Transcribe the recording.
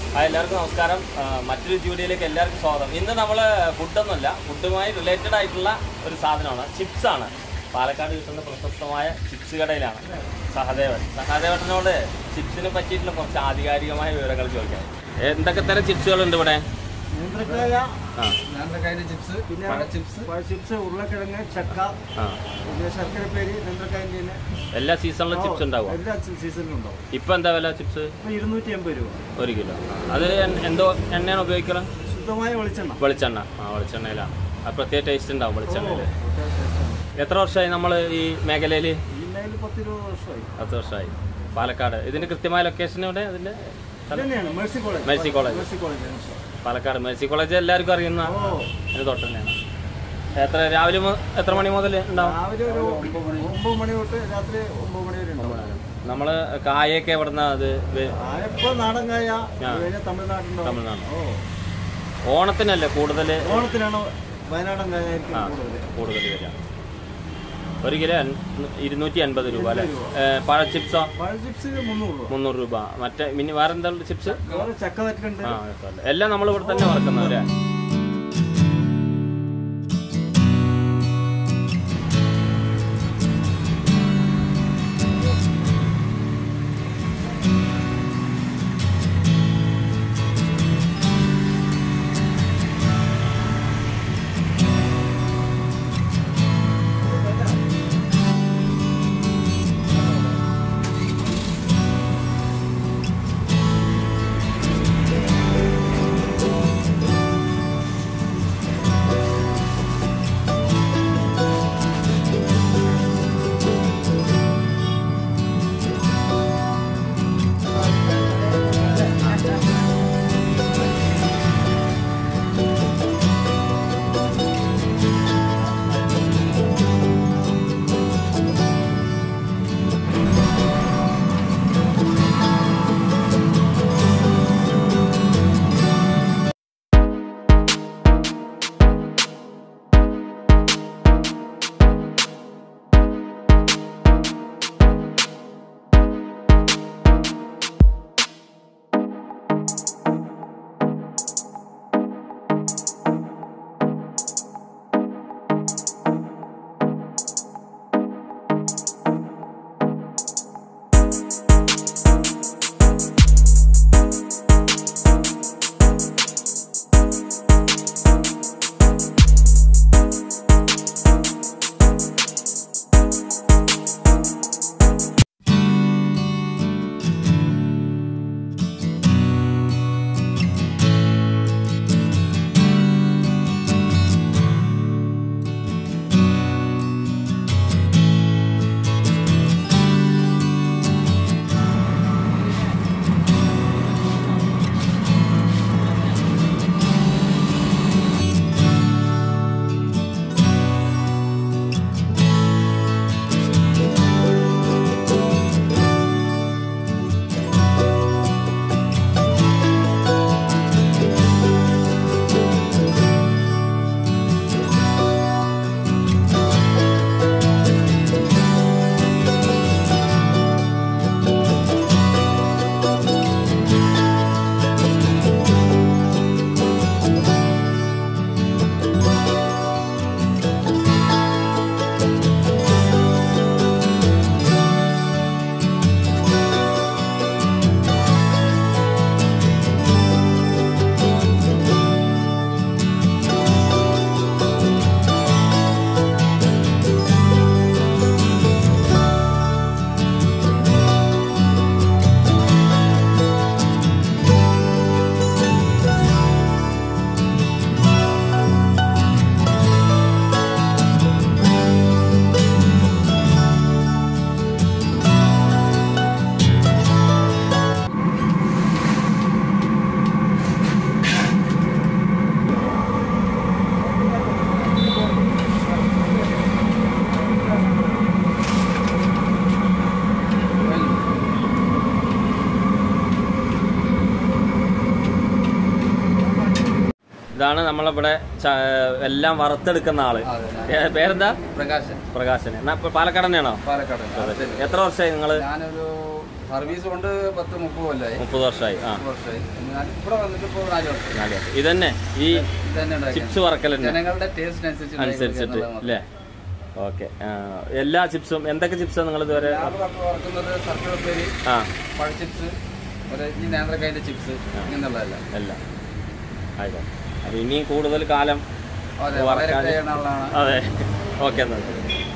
Hi എല്ലാവർക്കും നമസ്കാരം ആ, മറ്റൊരു വീഡിയോയിലേക്ക് എല്ലാവർക്കും സ്വാഗതം ഇന്ന് നമ്മൾ ഫുഡൊന്നുമല്ല ഫുഡുമായി റിലേറ്റഡ് ആയിട്ടുള്ള ഒരു സാധനമാണ് ചിപ്സ് ആണ് പാലക്കാട് കിട്ടുന്ന പ്രശസ്തമായ ചിപ്സ് കടയിലാണ് സഹദേവൻ സഹദേവനോട് ചിപ്സിനെ പറ്റിയിട്ടുള്ള കുറച്ച് ആധികാരികമായ വിവരങ്ങൾ ചോദിക്കാം എന്തൊക്കെ തരം ചിപ്സുകളുണ്ട് ഇവിടെ നേന്ത്രക്കായ ആ നേന്ത്രക്കായന്റെ ചിപ്സ് പിന്നെ പഴ ചിപ്സ് പഴ ചിപ്സ് ഉരുളക്കിഴങ്ങ് ചക്ക ആ പിന്നെ ശർക്കരപ്പേരി നേന്ത്രക്കായൻ്റെ തന്നെ എല്ലാ സീസണിലും ചിപ്സ് ഉണ്ടാവും എല്ലാ സീസണിലും ഉണ്ടാവും ഇപ്പം എന്താ വില ചിപ്സ് ഇപ്പൊ ഇരുന്നൂറ്റി എൺപത് രൂപ ഒരു കിലോ അത് എൻ- എന്തോ എണ്ണയാണ് ഉപയോഗിക്കുന്നത് ശുദ്ധമായ വെളിച്ചെണ്ണ വെളിച്ചെണ്ണ ആ വെളിച്ചെണ്ണയിലാണ് അത് പ്രത്യേക ടേസ്റ്റ് ഉണ്ടാവും വെളിച്ചെണ്ണയിൽ എത്ര വർഷമായി നമ്മൾ ഈ മേഖലയിൽ ഈ മേഖല പത്ത് ഇരുപത് വർഷമായി പത്ത് വർഷമായി പാലക്കാട് ഇതിന്റെ കൃത്യമായ ലൊക്കേഷൻ ഇവിടെ ഇതിന്റെ ഇത് തന്നെയാണ് Mercy College Mercy College. Mercy College Palakkad Mercy College എല്ലാവർക്കും അറിയുന്ന ഓ അതിന് തൊട്ട് തന്നെയാണ് എത്ര രാവിലെ മു- എത്ര മണി മുതൽ ഉണ്ടാവും രാവിലെ ഒരു ഒമ്പത് മണി തൊട്ട് രാത്രി ഒമ്പത് മണി വരെ ഉണ്ടാവും നമ്മള് കായൊക്കെ എവിടുന്ന അത് വെ- ആയപ്പോ നാടൻ കായ ആ. കഴിഞ്ഞ തമിഴ്നാട്ടിലുണ്ടാവും തമിഴ്നാട് ഓ ഓണത്തിനല്ലേ കൂടുതൽ ഓണത്തിനാണ് വയനാടൻ കായ ആയിരിക്കും ആ കൂടുതൽ കൂടുതൽ വരിക ഒരു കിലോ എൺ- ഇരുന്നൂറ്റി അൻപത് രൂപ അല്ലേ രൂപ. ഏ, പഴ ചിപ്സോ പഴ ചിപ്സ് മുന്നൂറ് രൂപ മുന്നൂറ് രൂപ മറ്റേ മിനി വേറെ എന്താ ചിപ്സ് വേറെ ചക്ക വറ്റുണ്ട് ആ കുഴപ്പമില്ല. എല്ലാം നമ്മൾ ഇവിടെ തന്നെ വറക്കുന്നത് അല്ലേ ഇതാണ് നമ്മളിവിടെ ച- എല്ലാം വറുത്തെടുക്കുന്ന ആള് അതെ. ഏ, പേരെന്താ പ്രകാശൻ പ്രകാശൻ എന്നാ ഇപ്പൊ പാലക്കാട് തന്നെയാണോ പാലക്കാട് എത്ര വർഷമായി നിങ്ങള് ഞാനൊരു സർവീസ് കൊണ്ട് പത്ത് മുപ്പത് കൊല്ലമായി മുപ്പത് വർഷമായി ആ മുപ്പത് വർഷമായി എന്നാലും ഇവിടെ വന്നിട്ട് ഇപ്പോൾ നാല് വർഷം നാല് വർഷം ഇതന്നെ ഈ ഇത് തന്നെ ഉണ്ടാക്കിയത്. ചിപ്സ് വറക്കൽ തന്നെ ജനങ്ങളുടെ ടേസ്റ്റിനനുസരിച്ച് അനുസരിച്ചിട്ട് അല്ലേ ഓക്കെ എല്ലാ ചിപ്സും എന്തൊക്കെ ചിപ്സാണ് നിങ്ങൾ ഇതുവരെ വറക്കുന്നത് സർക്കിൾ ഉപ്പേരി ആ പഴ ചിപ്സ് ഒരു ഈ നേന്ത്രക്കായൻ്റെ ചിപ്സ് ഇങ്ങനെയുള്ളതല്ല എല്ലാം ആയിക്കോട്ടെ അപ്പോൾ ഇനിയും കൂടുതൽ കാലം അതെ വറക്കാൻ- വളരെ ആളാണ് അതെ ഓക്കെ എന്നാൽ